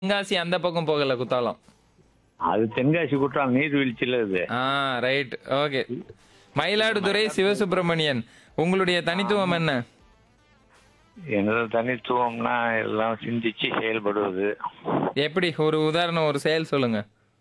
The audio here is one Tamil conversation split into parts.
தென்காசி அந்த பக்கம் போகல குத்தாலம் அது தென்காசி குற்றாலம் நீர்வீழ்ச்சியில் இது ஆ ரைட் ஓகே மயிலாடுதுறை சிவசுப்பிரமணியன் உங்களுடைய தனித்துவம் என்ன எனது தனித்துவம்னா எல்லாம் சிந்திச்சு செயல்படுவது எப்படி ஒரு உதாரணம் ஒரு செயல் சொல்லுங்க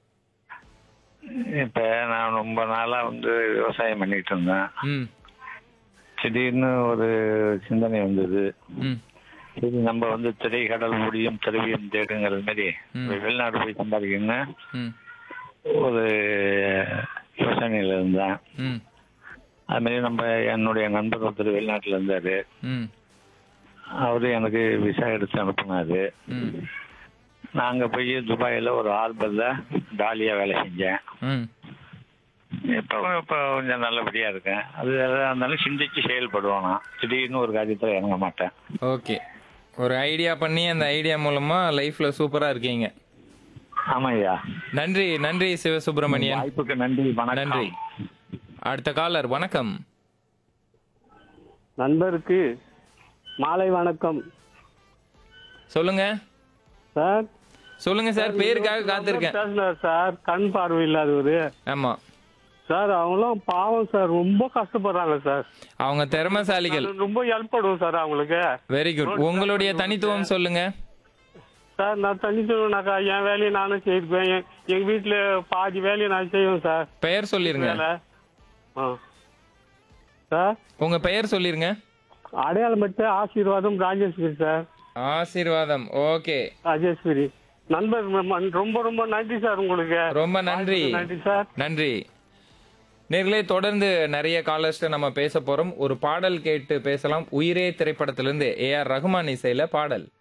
இப்ப நான் ரொம்ப நாளா வந்து விவசாயம் பண்ணிட்டு இருந்தேன் ம் திடீர்னு ஒரு சிந்தனை வந்தது ம் சரி நம்ம வந்து திரை கடல் முடியும் திரவியம் தேடுங்கிற மாதிரி ம். வெளிநாடு போய் சம்பாதிக்கணும்னு ம் ஒரு யோசனையில இருந்தேன் ம் அது மாதிரி நம்ம என்னுடைய நண்பர் ஒருத்தர் வெளிநாட்டுல இருந்தாரு ம் அவரு எனக்கு விசா எடுத்து அனுப்புனாரு ம் நாங்க போய் துபாயில ஒரு ஹார்பர்ல டாலியா வேலை செஞ்சேன் ம் இப்போ இப்போ கொஞ்சம் நல்லபடியா இருக்கேன் அது எதா இருந்தாலும் சிந்திச்சு செயல்படுவோம் நான் திடீர்னு ஒரு காரியத்துல இறங்க மாட்டேன் ஓகே ஒரு ஐடியா பண்ணி அந்த ஐடியா மூலமா லைஃப்ல சூப்பரா இருக்கீங்க ஆமாய்யா நன்றி நன்றி சிவசுப்பிரமணியன் வாய்ப்புக்கு நன்றி வணக்கம் நன்றி அடுத்த காலர் வணக்கம் நண்பருக்கு மாலை வணக்கம் சொல்லுங்க சார் சொல்லுங்க சார் பேருக்காக காத்திருக்கேன் பேசுனார் சார் கண் பார்வை இல்லாதவரு ஆமா சார் அவங்களாம் பாவம் சார் ரொம்ப கஷ்டப்படுறாங்க சார் அவங்க திறமசாலிகள் அது ரொம்ப ஹெல்ப் பண்ணுவோம் சார் அவங்களுக்கு வெரி குட் உங்களுடைய தனித்துவம் சொல்லுங்க சார் நான் தனித்துவனாக்கா என் வேலையை நானும் செய்வேன் என்- எங்க வீட்டுல பாதி வேலையை நான் செய்வேன் சார் பெயர் சொல்லிருங்க வேலை ஆ சார் உங்க பெயர் சொல்லிருங்க அடையாளம் பட்டு ஆசீர்வாதம் ராஜேஸ்வரி சார் ஆசீர்வாதம் ஓகே ராஜேஸ்வரி நண்பர் ம- ரொம்ப ரொம்ப நன்றி சார் உங்களுக்கு ரொம்ப நன்றி நன்றி சார் நன்றி நேர்களே தொடர்ந்து நிறைய காலர்ஸ்ட நம்ம பேச போறோம் ஒரு பாடல் கேட்டு பேசலாம் உயிரே திரைப்படத்திலிருந்து ஏ ஆர் ரகுமான் இசையில பாடல்